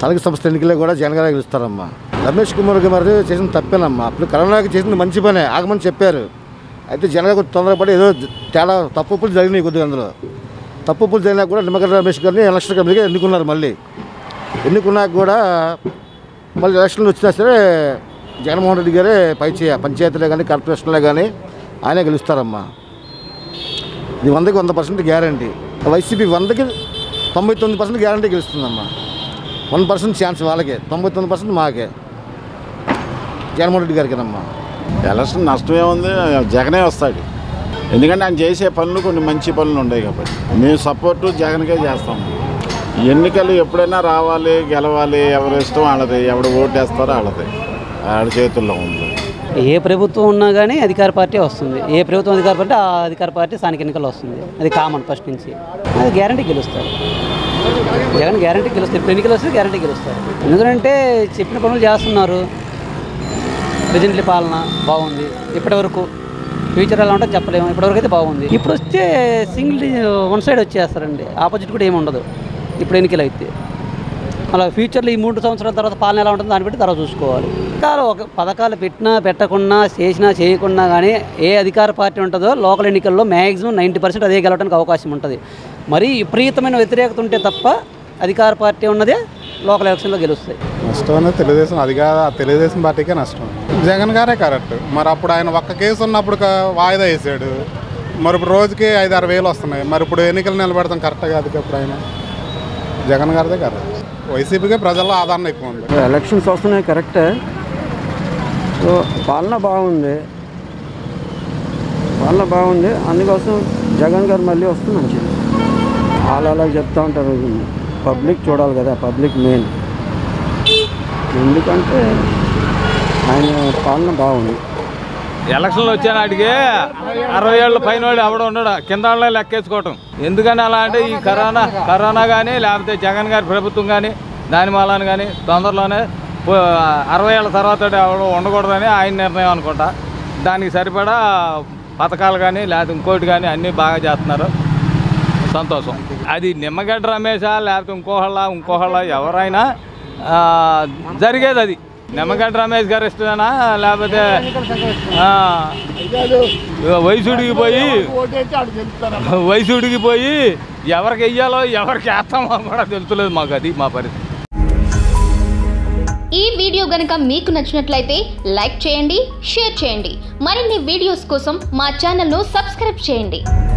స్థానిక సంస్థ ఎన్నికల్లో కూడా జగన్ గారు గెలుస్తారమ్మా రమేష్ కుమార్ గారు చేసిన తప్పేనమ్మా అప్పుడు కరోనాకి చేసింది మంచి పనే ఆగమని చెప్పారు అయితే జగన్ గారు కొంచెం తొందరపడి ఏదో తేడా తప్పులు జరిగినాయి కొద్దిగా అందులో తప్పులు జరిగినా కూడా నిమ్మగడ్డ రమేష్ గారిని ఎలక్షన్ కమిటీగా ఎన్నుకున్నారు మళ్ళీ ఎన్నుకున్నాక కూడా మళ్ళీ ఎలక్షన్లు వచ్చినా సరే జగన్మోహన్ రెడ్డి గారే పై చేయ పంచాయతీలే కానీ కార్పొరేషన్లే కానీ ఆయనే గెలుస్తారమ్మా ఇది వందకి వంద పర్సెంట్ గ్యారంటీ వైసీపీ వందకి తొంభై తొమ్మిది పర్సెంట్ గ్యారంటీ గెలుస్తుందమ్మా వన్ పర్సెంట్ ఛాన్స్ వాళ్ళకే తొంభై తొమ్మిది పర్సెంట్ మాకే జగన్మోహన్ రెడ్డి గారికేనమ్మా ఎలక్షన్ నష్టమే ఉంది జగనే వస్తాడు ఎందుకంటే ఆయన చేసే పనులు కొన్ని మంచి పనులు ఉన్నాయి కాబట్టి మేము సపోర్టు జగన్కే చేస్తాం ఎన్నికలు ఎప్పుడైనా రావాలి గెలవాలి ఎవరి ఇష్టం వాళ్ళది ఎవడు ఓటు వేస్తారో వాళ్ళది వాళ్ళ చేతుల్లో ఉంది ఏ ప్రభుత్వం ఉన్నా కానీ అధికార పార్టీ వస్తుంది ఏ ప్రభుత్వం అధికార పార్టీ ఆ అధికార పార్టీ స్థానిక ఎన్నికల్లో వస్తుంది అది కామన్ ఫస్ట్ నుంచి అది గ్యారంటీ గెలుస్తారు జగన్ గ్యారంటీ గెలుస్తారు ఇప్పుడు ఎన్నికలు వస్తే గ్యారంటీ గెలుస్తారు ఎందుకంటే చెప్పిన పనులు చేస్తున్నారు ప్రజెంట్లీ పాలన బాగుంది ఇప్పటివరకు ఫ్యూచర్ ఎలా ఉంటుందో చెప్పలేము ఇప్పటివరకు అయితే బాగుంది ఇప్పుడు వస్తే సింగిల్ వన్ సైడ్ వచ్చేస్తారండి ఆపోజిట్ కూడా ఏమి ఉండదు ఇప్పుడు ఎన్నికలు అయితే అలా ఫ్యూచర్లో ఈ మూడు సంవత్సరాల తర్వాత పాలన ఎలా ఉంటుందో దాన్ని బట్టి తర్వాత చూసుకోవాలి పథకాలు ఒక పథకాలు పెట్టినా పెట్టకున్నా చేసినా చేయకున్నా కానీ ఏ అధికార పార్టీ ఉంటుందో లోకల్ ఎన్నికల్లో మ్యాక్సిమం నైంటీ పర్సెంట్ అదే గెలవడానికి అవకాశం ఉంటుంది మరీ విపరీతమైన వ్యతిరేకత ఉంటే తప్ప అధికార పార్టీ ఉన్నదే లోకల్ ఎలక్షన్లో గెలుస్తాయి నష్టం అనేది తెలుగుదేశం అది కాదు ఆ తెలుగుదేశం పార్టీకే నష్టం జగన్ గారే కరెక్ట్ మరి అప్పుడు ఆయన ఒక్క కేసు ఉన్నప్పుడు క- వాయిదా వేసాడు మరి ఇప్పుడు రోజుకి ఐదు ఆరు వేలు వస్తున్నాయి మరి ఇప్పుడు ఎన్నికలు నిలబెడతాం కరెక్ట్ కాదు కదా ఇప్పుడు ఆయన జగన్ గారిదే కరెక్ట్ వైసీపీకే ప్రజల్లో ఆదరణ ఎక్కువ ఉంది ఎలక్షన్స్ వస్తున్నాయి కరెక్టే సో పాలన బాగుంది పాలన బాగుంది అందుకోసం జగన్ గారు మళ్ళీ వస్తే మంచిది వాళ్ళు అలా చెప్తా ఉంటారు పబ్లిక్ చూడాలి కదా పబ్లిక్ మెయిన్ ఎందుకంటే ఆయన పాలన బాగుంది ఎలక్షన్లు వచ్చే నాటికి అరవై ఏళ్ళ పైన వాడు ఎవడ ఉండడు కింద వాళ్ళే లెక్కేసుకోవటం ఎందుకని అలా అంటే ఈ కరోనా కరోనా కానీ లేకపోతే జగన్ గారి ప్రభుత్వం కానీ దాని మూలాన కానీ తొందరలోనే పో- అరవై ఏళ్ళ తర్వాత ఎవడు ఉండకూడదని ఆయన నిర్ణయం అనుకుంటా దానికి సరిపడా పథకాలు కానీ లేకపోతే ఇంకోటి కానీ అన్నీ బాగా చేస్తున్నారు సంతోషం అది నిమ్మగడ్డ రమేషా లేకపోతే ఇంకోహళ్ళ ఇంకోహళ్ళ ఎవరైనా ఆ, జరిగేది అది నిమ్మగడ్డ రమేష్ గారు ఇష్టమేనా లేకపోతే ఆ, వయసుడికి పోయి వయసుడికి పోయి ఎవరికి వెయ్యాలో ఎవరికి వేస్తామో కూడా తెలుసులేదు మాకు అది మా పరిస్థితి ఈ వీడియో గనుక మీకు నచ్చినట్లయితే లైక్ చేయండి షేర్ చేయండి మరిన్ని వీడియోస్ కోసం మా ఛానల్ను సబ్స్క్రైబ్ చేయండి